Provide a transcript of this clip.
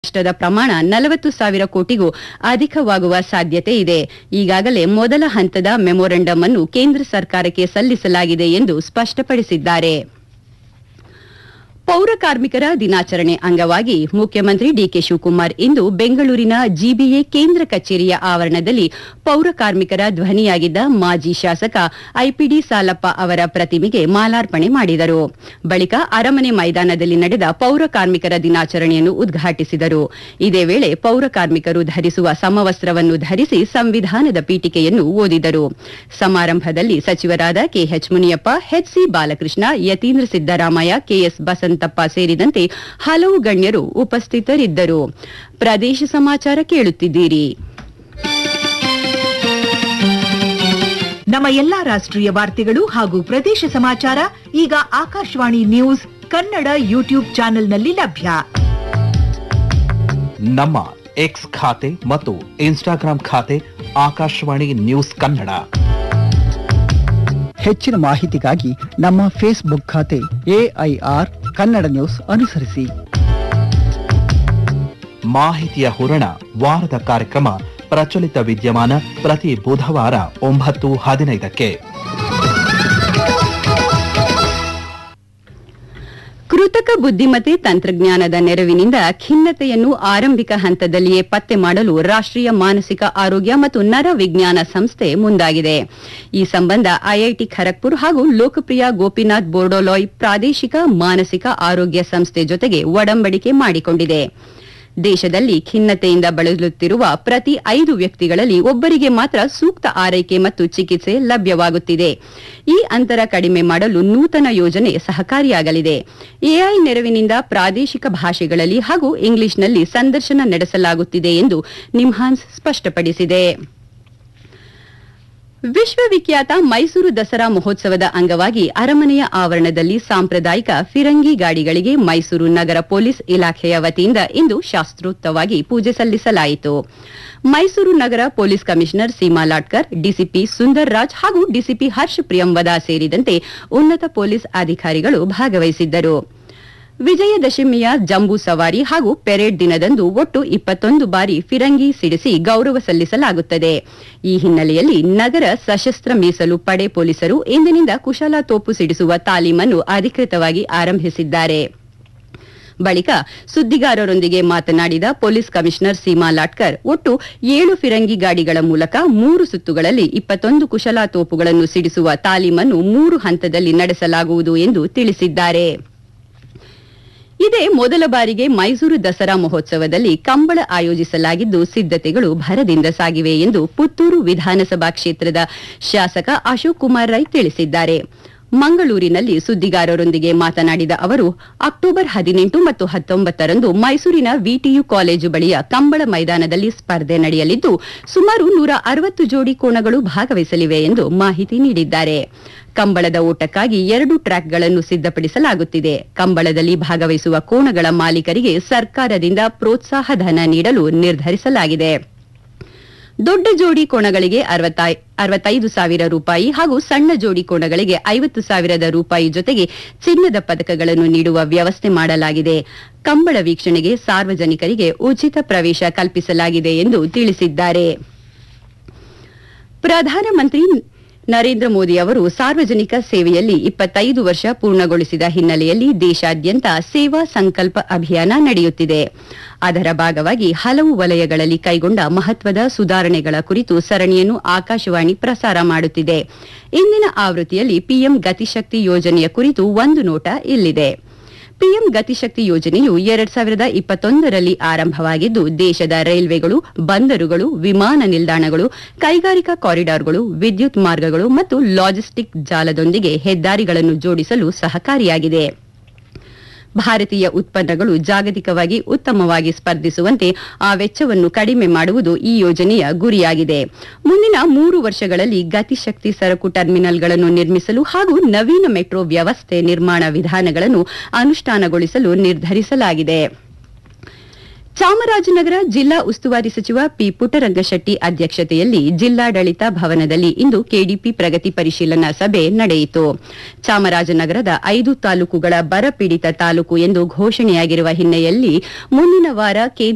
ನಷ್ಟದ ಪ್ರಮಾಣ ನಲವತ್ತು ಸಾವಿರ ಕೋಟಿಗೂ ಅಧಿಕವಾಗುವ ಸಾಧ್ಯತೆ ಇದೆ ಈಗಾಗಲೇ ಮೊದಲ ಹಂತದ ಮೆಮೊರಂಡಂ ಅನ್ನು ಕೇಂದ್ರ ಸರ್ಕಾರಕ್ಕೆ ಸಲ್ಲಿಸಲಾಗಿದೆ ಎಂದು ಸ್ಪಷ್ಟಪಡಿಸಿದ್ದಾರೆ ಪೌರ ಕಾರ್ಮಿಕರ ದಿನಾಚರಣೆ ಅಂಗವಾಗಿ ಮುಖ್ಯಮಂತ್ರಿ ಡಿಕೆ ಶಿವಕುಮಾರ್ ಇಂದು ಬೆಂಗಳೂರಿನ ಜಿಬಿಎ ಕೇಂದ್ರ ಕಚೇರಿಯ ಆವರಣದಲ್ಲಿ ಪೌರ ಕಾರ್ಮಿಕರ ಧ್ವನಿಯಾಗಿದ್ದ ಮಾಜಿ ಶಾಸಕ ಐಪಿಡಿ ಸಾಲಪ್ಪ ಅವರ ಪ್ರತಿಮೆಗೆ ಮಾಲಾರ್ಪಣೆ ಮಾಡಿದರು ಬಳಿಕ ಅರಮನೆ ಮೈದಾನದಲ್ಲಿ ನಡೆದ ಪೌರ ಕಾರ್ಮಿಕರ ದಿನಾಚರಣೆಯನ್ನು ಉದ್ಘಾಟಿಸಿದರು ಇದೇ ವೇಳೆ ಪೌರ ಕಾರ್ಮಿಕರು ಧರಿಸುವ ಸಮವಸ್ತ್ರವನ್ನು ಧರಿಸಿ ಸಂವಿಧಾನದ ಪೀಠಿಕೆಯನ್ನು ಓದಿದರು ಸಮಾರಂಭದಲ್ಲಿ ಸಚಿವರಾದ K H Muniyappa H C Balakrishna Yathindra Siddaramaiah K S Basanthappa ಸೇರಿದಂತೆ ಹಲವು ಗಣ್ಯರು ಉಪಸ್ಥಿತರಿದ್ದರು ಪ್ರದೇಶ ಸಮಾಚಾರ ಕೇಳುತ್ತಿದ್ದೀರಿ ನಮ್ಮ ಎಲ್ಲಾ ರಾಷ್ಟ್ರೀಯ ವಾರ್ತೆಗಳು ಹಾಗೂ ಪ್ರದೇಶ ಸಮಾಚಾರ ಈಗ ಆಕಾಶವಾಣಿ ನ್ಯೂಸ್ ಕನ್ನಡ ಯೂಟ್ಯೂಬ್ ಚಾನೆಲ್ನಲ್ಲಿ ಲಭ್ಯ ನಮ್ಮ ಎಕ್ಸ್ ಖಾತೆ ಮತ್ತು ಇನ್ಸ್ಟಾಗ್ರಾಂ ಖಾತೆ ಆಕಾಶವಾಣಿ ನ್ಯೂಸ್ ಕನ್ನಡ ಹೆಚ್ಚಿನ ಮಾಹಿತಿಗಾಗಿ ನಮ್ಮ ಫೇಸ್ಬುಕ್ ಖಾತೆ ಎಐಆರ್ ಕನ್ನಡ ನ್ಯೂಸ್ ಅನುಸರಿಸಿ ಮಾಹಿತಿಯ ಹೂರಣ ವಾರದ ಕಾರ್ಯಕ್ರಮ ಪ್ರಚಲಿತ ವಿದ್ಯಮಾನ ಪ್ರತಿ ಬುಧವಾರ ಒಂಬತ್ತು ಹದಿನೈದಕ್ಕೆ ಕೃತಕ ಬುದ್ಧಿಮತ್ತೆ ತಂತ್ರಜ್ಞಾನದ ನೆರವಿನಿಂದ ಖಿನ್ನತೆಯನ್ನು ಆರಂಭಿಕ ಹಂತದಲ್ಲಿಯೇ ಪತ್ತೆ ಮಾಡಲು ರಾಷ್ಟ್ರೀಯ ಮಾನಸಿಕ ಆರೋಗ್ಯ ಮತ್ತು ನರ ವಿಜ್ಞಾನ ಸಂಸ್ಥೆ ಮುಂದಾಗಿದೆ ಈ ಸಂಬಂಧ ಐಐಟಿ ಖರಗ್ಪುರ್ ಹಾಗೂ ಲೋಕಪ್ರಿಯ ಗೋಪಿನಾಥ್ ಬೋರ್ಡೋಲಾಯ್ ಪ್ರಾದೇಶಿಕ ಮಾನಸಿಕ ಆರೋಗ್ಯ ಸಂಸ್ಥೆ ಜೊತೆಗೆ ಒಡಂಬಡಿಕೆ ಮಾಡಿಕೊಂಡಿದೆ ದೇಶದಲ್ಲಿ ಖಿನ್ನತೆಯಿಂದ ಬಳಲುತ್ತಿರುವ ಪ್ರತಿ ಐದು ವ್ಯಕ್ತಿಗಳಲ್ಲಿ ಒಬ್ಬರಿಗೆ ಮಾತ್ರ ಸೂಕ್ತ ಆರೈಕೆ ಮತ್ತು ಚಿಕಿತ್ಸೆ ಲಭ್ಯವಾಗುತ್ತಿದೆ ಈ ಅಂತರ ಕಡಿಮೆ ಮಾಡಲು ನೂತನ ಯೋಜನೆ ಸಹಕಾರಿಯಾಗಲಿದೆ ಎಐ ನೆರವಿನಿಂದ ಪ್ರಾದೇಶಿಕ ಭಾಷೆಗಳಲ್ಲಿ ಹಾಗೂ ಇಂಗ್ಲಿಷ್ನಲ್ಲಿ ಸಂದರ್ಶನ ನಡೆಸಲಾಗುತ್ತಿದೆ ಎಂದು ನಿಮ್ಹಾನ್ಸ್ ಸ್ಪಷ್ಟಪಡಿಸಿದೆ ವಿಶ್ವವಿಖ್ಯಾತ ಮೈಸೂರು ದಸರಾ ಮಹೋತ್ಸವದ ಅಂಗವಾಗಿ ಅರಮನೆಯ ಆವರಣದಲ್ಲಿ ಸಾಂಪ್ರದಾಯಿಕ ಫಿರಂಗಿ ಗಾಡಿಗಳಿಗೆ ಮೈಸೂರು ನಗರ ಪೊಲೀಸ್ ಇಲಾಖೆಯ ವತಿಯಿಂದ ಇಂದು ಶಾಸ್ತ್ರೋಕ್ತವಾಗಿ ಪೂಜೆ ಸಲ್ಲಿಸಲಾಯಿತು ಮೈಸೂರು ನಗರ police commissioner Seema Latkar DCP Sundar Raj ಹಾಗೂ ಡಿಸಿಪಿ ಹರ್ಷ ಪ್ರಿಯಂವದ ಸೇರಿದಂತೆ ಉನ್ನತ ಪೊಲೀಸ್ ಅಧಿಕಾರಿಗಳು ಭಾಗವಹಿಸಿದ್ದರು ವಿಜಯದಶಮಿಯ ಜಂಬೂ ಸವಾರಿ ಹಾಗೂ ಪೆರೇಡ್ ದಿನದಂದು ಒಟ್ಟು ಇಪ್ಪತ್ತೊಂದು ಬಾರಿ ಫಿರಂಗಿ ಸಿಡಿಸಿ ಗೌರವ ಸಲ್ಲಿಸಲಾಗುತ್ತದೆ ಈ ಹಿನ್ನೆಲೆಯಲ್ಲಿ ನಗರ ಸಶಸ್ತ್ರ ಮೀಸಲು ಪಡೆ ಪೊಲೀಸರು ಇಂದಿನಿಂದ ಕುಶಲ ತೋಪು ಸಿಡಿಸುವ ತಾಲೀಮನ್ನು ಅಧಿಕೃತವಾಗಿ ಆರಂಭಿಸಿದ್ದಾರೆ ಬಳಿಕ ಸುದ್ದಿಗಾರರೊಂದಿಗೆ ಮಾತನಾಡಿದ ಪೊಲೀಸ್ ಕಮಿಷನರ್ ಸೀಮಾ ಲಾಟ್ಕರ್ ಒಟ್ಟು ಏಳು ಫಿರಂಗಿ ಗಾಡಿಗಳ ಮೂಲಕ ಮೂರು ಸುತ್ತುಗಳಲ್ಲಿ ಇಪ್ಪತ್ತೊಂದು ಕುಶಲ ತೋಪುಗಳನ್ನು ಸಿಡಿಸುವ ತಾಲೀಮನ್ನು ಮೂರು ಹಂತದಲ್ಲಿ ನಡೆಸಲಾಗುವುದು ಎಂದು ತಿಳಿಸಿದ್ದಾರೆ ಇದೇ ಮೊದಲ ಬಾರಿಗೆ ಮೈಸೂರು ದಸರಾ ಮಹೋತ್ಸವದಲ್ಲಿ ಕಂಬಳ ಆಯೋಜಿಸಲಾಗಿದ್ದು ಸಿದ್ದತೆಗಳು ಭರದಿಂದ ಸಾಗಿವೆ ಎಂದು ಪುತ್ತೂರು ವಿಧಾನಸಭಾ ಕ್ಷೇತ್ರದ ಶಾಸಕ ಅಶೋಕ್ ಕುಮಾರ್ ರೈ ತಿಳಿಸಿದ್ದಾರೆ ಮಂಗಳೂರಿನಲ್ಲಿ ಸುದ್ದಿಗಾರರೊಂದಿಗೆ ಮಾತನಾಡಿದ ಅವರು ಅಕ್ಟೋಬರ್ ಹದಿನೆಂಟು ಮತ್ತು ಹತ್ತೊಂಬತ್ತರಂದು ಮೈಸೂರಿನ ವಿಟಿಯು ಕಾಲೇಜು ಬಳಿಯ ಕಂಬಳ ಮೈದಾನದಲ್ಲಿ ಸ್ಪರ್ಧೆ ನಡೆಯಲಿದ್ದು ಸುಮಾರು ನೂರ ಅರವತ್ತು ಜೋಡಿ ಕೋಣಗಳು ಭಾಗವಹಿಸಲಿವೆ ಎಂದು ಮಾಹಿತಿ ನೀಡಿದ್ದಾರೆ ಕಂಬಳದ ಓಟಕ್ಕಾಗಿ ಎರಡು ಟ್ರ್ಯಾಕ್ಗಳನ್ನು ಸಿದ್ಧಪಡಿಸಲಾಗುತ್ತಿದೆ ಕಂಬಳದಲ್ಲಿ ಭಾಗವಹಿಸುವ ಕೋಣಗಳ ಮಾಲೀಕರಿಗೆ ಸರ್ಕಾರದಿಂದ ಪ್ರೋತ್ಸಾಹ ಧನ ನೀಡಲು ನಿರ್ಧರಿಸಲಾಗಿದೆ ದೊಡ್ಡ ಜೋಡಿ ಕೋಣಗಳಿಗೆ ಅರವತ್ತೈದು ಸಾವಿರ ರೂಪಾಯಿ ಹಾಗೂ ಸಣ್ಣ ಜೋಡಿ ಕೋಣಗಳಿಗೆ ಐವತ್ತು ಸಾವಿರದ ರೂಪಾಯಿ ಜೊತೆಗೆ ಚಿನ್ನದ ಪದಕಗಳನ್ನು ನೀಡುವ ವ್ಯವಸ್ಥೆ ಮಾಡಲಾಗಿದೆ ಕಂಬಳ ವೀಕ್ಷಣೆಗೆ ಸಾರ್ವಜನಿಕರಿಗೆ ಉಚಿತ ಪ್ರವೇಶ ಕಲ್ಪಿಸಲಾಗಿದೆ ಎಂದು ತಿಳಿಸಿದ್ದಾರೆ ಪ್ರಧಾನಮಂತ್ರಿ ನರೇಂದ್ರ ಮೋದಿ ಅವರು ಸಾರ್ವಜನಿಕ ಸೇವೆಯಲ್ಲಿ ಇಪ್ಪತ್ತೈದು ವರ್ಷ ಪೂರ್ಣಗೊಳಿಸಿದ ಹಿನ್ನೆಲೆಯಲ್ಲಿ ದೇಶಾದ್ಯಂತ ಸೇವಾ ಸಂಕಲ್ಪ ಅಭಿಯಾನ ನಡೆಯುತ್ತಿದೆ ಅದರ ಭಾಗವಾಗಿ ಹಲವು ವಲಯಗಳಲ್ಲಿ ಕೈಗೊಂಡ ಮಹತ್ವದ ಸುಧಾರಣೆಗಳ ಕುರಿತು ಸರಣಿಯನ್ನು ಆಕಾಶವಾಣಿ ಪ್ರಸಾರ ಮಾಡುತ್ತಿದೆ ಇಂದಿನ ಆವೃತ್ತಿಯಲ್ಲಿ ಪಿಎಂ ಗತಿಶಕ್ತಿ ಯೋಜನೆಯ ಕುರಿತು ಒಂದು ನೋಟ ಇಲ್ಲಿದೆ ಪಿಎಂ ಗತಿಶಕ್ತಿ ಯೋಜನೆಯು ಎರಡ್ ಸಾವಿರದ ಇಪ್ಪತ್ತೊಂದರಲ್ಲಿ ಆರಂಭವಾಗಿದ್ದು ದೇಶದ ರೈಲ್ವೆಗಳು ಬಂದರುಗಳು ವಿಮಾನ ನಿಲ್ದಾಣಗಳು ಕೈಗಾರಿಕಾ ಕಾರಿಡಾರ್ಗಳು ವಿದ್ಯುತ್ ಮಾರ್ಗಗಳು ಮತ್ತು ಲಾಜಿಸ್ಟಿಕ್ ಜಾಲದೊಂದಿಗೆ ಹೆದ್ದಾರಿಗಳನ್ನು ಜೋಡಿಸಲು ಸಹಕಾರಿಯಾಗಿದೆ ಭಾರತೀಯ ಉತ್ಪನ್ನಗಳು ಜಾಗತಿಕವಾಗಿ ಉತ್ತಮವಾಗಿ ಸ್ಪರ್ಧಿಸುವಂತೆ ಆ ವೆಚ್ಚವನ್ನು ಕಡಿಮೆ ಮಾಡುವುದು ಈ ಯೋಜನೆಯ ಗುರಿಯಾಗಿದೆ ಮುಂದಿನ ಮೂರು ವರ್ಷಗಳಲ್ಲಿ ಗತಿಶಕ್ತಿ ಸರಕು ಟರ್ಮಿನಲ್ಗಳನ್ನು ನಿರ್ಮಿಸಲು ಹಾಗೂ ನವೀನ ಮೆಟ್ರೋ ವ್ಯವಸ್ಥೆ ನಿರ್ಮಾಣ ವಿಧಾನಗಳನ್ನು ಅನುಷ್ಠಾನಗೊಳಿಸಲು ನಿರ್ಧರಿಸಲಾಗಿದೆ ಚಾಮರಾಜನಗರ ಜಿಲ್ಲಾ ಉಸ್ತುವಾರಿ ಸಚಿವ ಪಿ ಪುಟ್ಟರಂಗಶೆಟ್ಟಿ ಅಧ್ಯಕ್ಷತೆಯಲ್ಲಿ ಜಿಲ್ಲಾಡಳಿತ ಭವನದಲ್ಲಿ ಇಂದು ಕೆಡಿಪಿ ಪ್ರಗತಿ ಪರಿಶೀಲನಾ ಸಭೆ ನಡೆಯಿತು ಚಾಮರಾಜನಗರದ ಐದು ತಾಲೂಕುಗಳ ಬರಪೀಡಿತ ತಾಲೂಕು ಎಂದು ಘೋಷಣೆಯಾಗಿರುವ ಹಿನ್ನೆಲೆಯಲ್ಲಿ ಮುಂದಿನ ವಾರ ಕೇಂದ್ರ